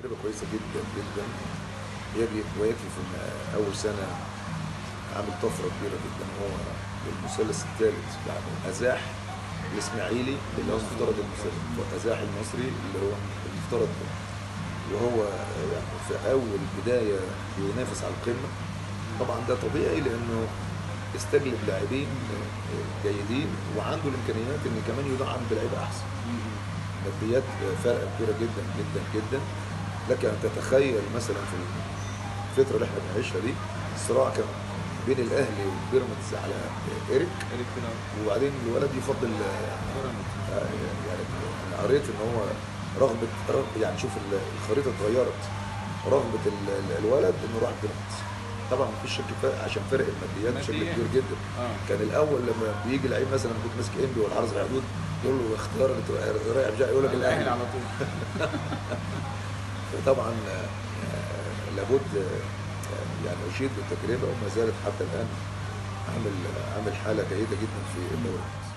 تجربة كويسة جدا جدا يجب ويكفي في ان اول سنة عامل طفرة كبيرة جدا هو المثلث الثالث يعني ازاح الاسماعيلي اللي هو المفترض المثلث وازاح المصري اللي هو المفترض وهو يعني في اول بداية بينافس على القمة طبعا ده طبيعي لانه استجلب لاعبين جيدين وعنده الامكانيات ان كمان يدعم بلعيبه احسن ماديات فرق كبيره جدا جدا جدا لك ان تتخيل مثلا في الفتره اللي احنا بنعيشها دي الصراع كان بين الاهلي وبيراميدز على ايريك قالت كده وبعدين الولد يفضل آه، يعني أنا قريت ان هو رغبه رغ- يعني شوف ال- الخريطه اتغيرت رغبه ال- ال- الولد انه راح بيراميدز طبعا مفيش شك فرق عشان فرق الماديات بشكل ماديات. كبير جدا اه كان الاول لما بيجي لعيب مثلا كنت ماسك انبي ولا حرس الحدود يقول له اختيار اللي تبقى رايح بجاي يقول لك الاهلي الاهلي على طول فطبعا آه، آه، لابد آه، يعني اشيد بالتجربه وما زالت حتى الان عامل عامل حاله جيده جدا في الدوري المصري